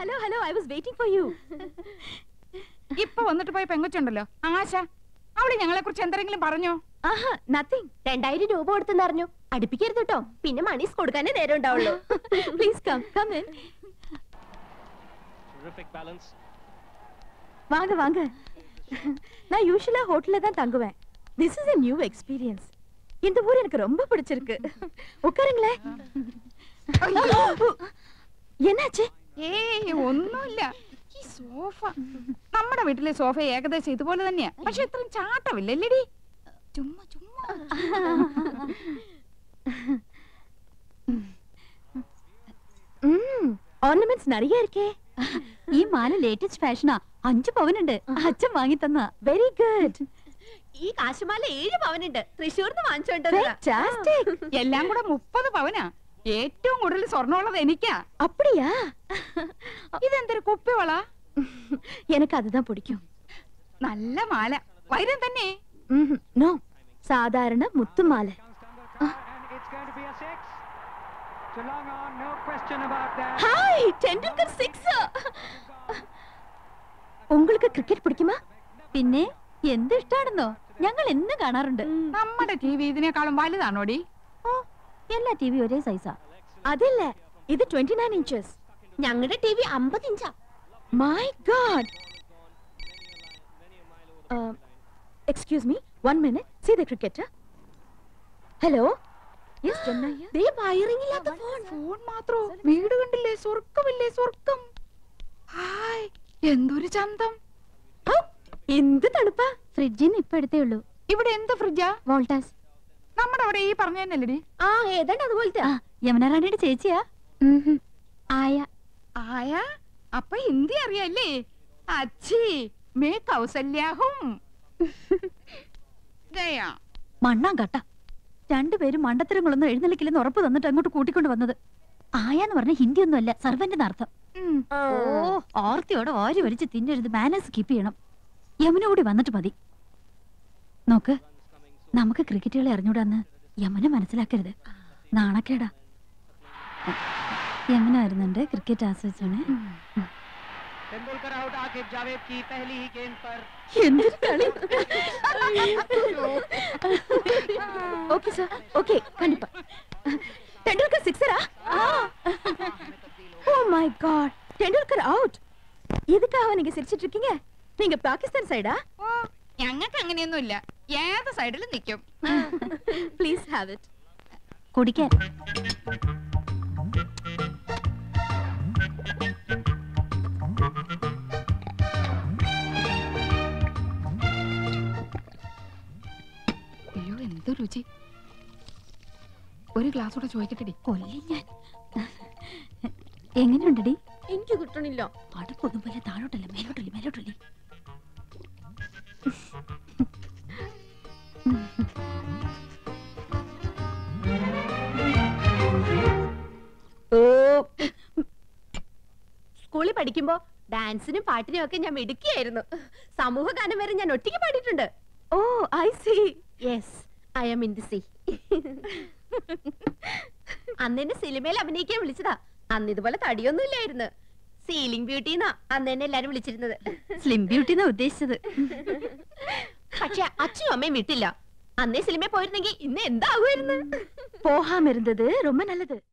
Hello hello I was waiting for you ഇപ്പൊ വന്നിട്ട് പോയ പെങ്കൊച്ചുണ്ടല്ലോ ആശ അവള് ഞങ്ങളെ കുറിച്ച് എന്തെങ്കിലും പറഞ്ഞോ ആഹാ നത്തിങ് രണ്ടായിരം രൂപ കൊടുത്തെന്ന് അറിഞ്ഞു അടുപ്പിക്കരുത് കേട്ടോ പിന്നെ മണീസ് കൊടുക്കാനേ നേരം ഉണ്ടാവുള്ളൂ please come come in Terrific balance. வாங்க வாங்க நான் யூஷுவலா ஹோட்டல்ல தான் தங்குவேன் this is a new experience இந்த ஊர் எனக்கு ரொம்ப பிடிச்சிருக்கு உட்காருங்களேன் என்னாச்சு ഏയ് ഒന്നുമില്ല ഈ സോഫ നമ്മുടെ വീട്ടിലെ സോഫ ഏകദേശം ഇതുപോലെ തന്നെയാ പക്ഷെ ഇത്രയും ചാട്ടമില്ലല്ലേടി ചുമ്മാ ചുമ്മാ ഓർണമെന്റ്സ് நிறைய இருக்கே ഈ മാല ലേറ്റസ്റ്റ് ഫാഷനാ അഞ്ചു പവനുണ്ട് അച്ഛൻ വാങ്ങി തന്ന വെരി ഗുഡ് ഈ കാശുമാല ഏഴ് പവനുണ്ട് തൃശ്ശൂർന്ന് വാങ്ങിച്ചോണ്ട് ഫാന്റാസ്റ്റിക് എല്ലാം കൂടെ മുപ്പത് പവനാ ഏറ്റവും കൂടുതൽ സ്വർണ്ണമുള്ളത് എനിക്കാ அப்படியா ഇതെന്തൊരു കുപ്പിവള எனக்கு அதுதான் பிடிக்கும் നല്ല മാല വൈരം തന്നെ நோ சாதாரண முத்து மாலை And it's going to be a six. To long on, no question about that. Hi Tendulkar six உங்களுக்கு கிரிக்கெட் பிடிக்குமா പിന്നെ എന്ത് ഇഷ്ടാണെന്നോ ഞങ്ങൾ എന്നും കാണാറുണ്ട് നമ്മുടെ ടി വി ഇതിനേക്കാളും വലുതാണോടി ഓ എല്ലാ ടി വി ഒരേ സൈസാ அதில்ல இது 29 நைன் இன்ச்சஸ் ഞങ്ങളുടെ ടി വി അമ്പത് ഇഞ്ചാ My God! Uh, excuse me, one minute. See the cricketer. Hello? Yes, Janna here. ദേ വയറിംഗ് ഇല്ലാത്ത ഫോൺ ഫോൺ മാത്രോ വീട് കണ്ടില്ലേ സ്വർഗമില്ലേ സ്വർഗം ഹായ് എന്തൊരു ചന്തം ഔ, എന്ത് തണുപ്പാ ഫ്രിഡ്ജിൽ നിന്ന് ഇപ്പൊ എടുത്തേ ഉള്ളൂ ഇവിടെ എന്ത് ഫ്രിഡ്ജാ വോൾട്ടാസ് നമ്മുടെ അവിടെ ഈ പറഞ്ഞ തന്നെയല്ലേടി ആ ഏതാണ്ട് അതുപോലത്തെ ആ യമുന റാണിയുടെ ചേച്ചിയാ ആയ ആയ അപ്പൊ ഹിന്ദി അറിയാല്ലേ അച്ഛി മേ കൗസല്യാഹും ദയാ മണ്ണാൻ കട്ട രണ്ടുപേരും മണ്ടത്തരങ്ങളൊന്നും എഴുന്നള്ളിക്കില്ലെന്ന് ഉറപ്പ് തന്നിട്ട് അങ്ങോട്ട് കൂട്ടിക്കൊണ്ട് വന്നത് ആയാന്ന് പറഞ്ഞ ഹിന്ദി ഒന്നുമല്ല സർവന്റിന് അർത്ഥം ഉം. ഓ ഓർത്തിയോടെ ഓരി വരിച്ച് തിന്നരുത് മാനേഴ്സ് കീപ്പ് ചെയ്യണം യമുന കൂടി വന്നിട്ട് മതി നോക്ക് നമുക്ക് ക്രിക്കറ്റ് കളി അറിഞ്ഞൂടാന്ന് യമുന മനസ്സിലാക്കരുത് നാണക്കേടാ യമുന വരുന്നുണ്ട് ക്രിക്കറ്റ് ആസ്വദിച്ചാണ് तेंदुलकर आउट आकिब जावेद की पहली ही गेंद पर എന്തൊരു കളി ஓகே சார் ஓகே கண்டிப்பா டெண்டுல்கர் சிக்ஸரா oh my God Tendulkar out எதுக்காக நீங்க சிரிச்சிட்டு இருக்கீங்க நீங்க பாகிஸ்தான் சைடா ഓ ഞങ്ങൾക്ക് അങ്ങനെയൊന്നുമില്ല ഏത് സൈഡിലും നിൽക്കും ப்ளீஸ் ஹேவ் இட் കുടിക്കാൻ അയ്യോ എന്ത് രുചി ഒരു ഗ്ലാസ് കൂടെ ചോദിക്കട്ടെടി കൊല്ലി ഞാൻ എങ്ങനെയുണ്ടടി എനിക്ക് കിട്ടണില്ല അടുപ്പൊന്നും പോലെ താഴോട്ടല്ല മേലോട്ടല്ലേ മേലോട്ടല്ലേ സ്കൂളിൽ പഠിക്കുമ്പോ ഡാൻസിനും പാട്ടിനും ഒക്കെ ഞാൻ മിടുക്കിയായിരുന്നു സമൂഹ ഗാനം വരെ ഞാൻ ഒറ്റയ്ക്ക് പാടിയിട്ടുണ്ട് oh I see yes I am in the C അന്ന് എന്നെ സിനിമയിൽ അഭിനയിക്കാൻ വിളിച്ചതാ അന്ന് ഇതുപോലെ തടിയൊന്നും ഇല്ലായിരുന്നു സീലിംഗ് ബ്യൂട്ടി എന്നാ അന്ന് എന്നെ എല്ലാരും വിളിച്ചിരുന്നത് സ്ലിം ബ്യൂട്ടി എന്നാ ഉദ്ദേശിച്ചത് പക്ഷെ അച്ഛനും അമ്മയും വിട്ടില്ല അന്നേ സിനിമയിൽ പോയിരുന്നെങ്കിൽ ഇന്ന് എന്താകുമായിരുന്നു போகாம இருந்தது ரொம்ப நல்லது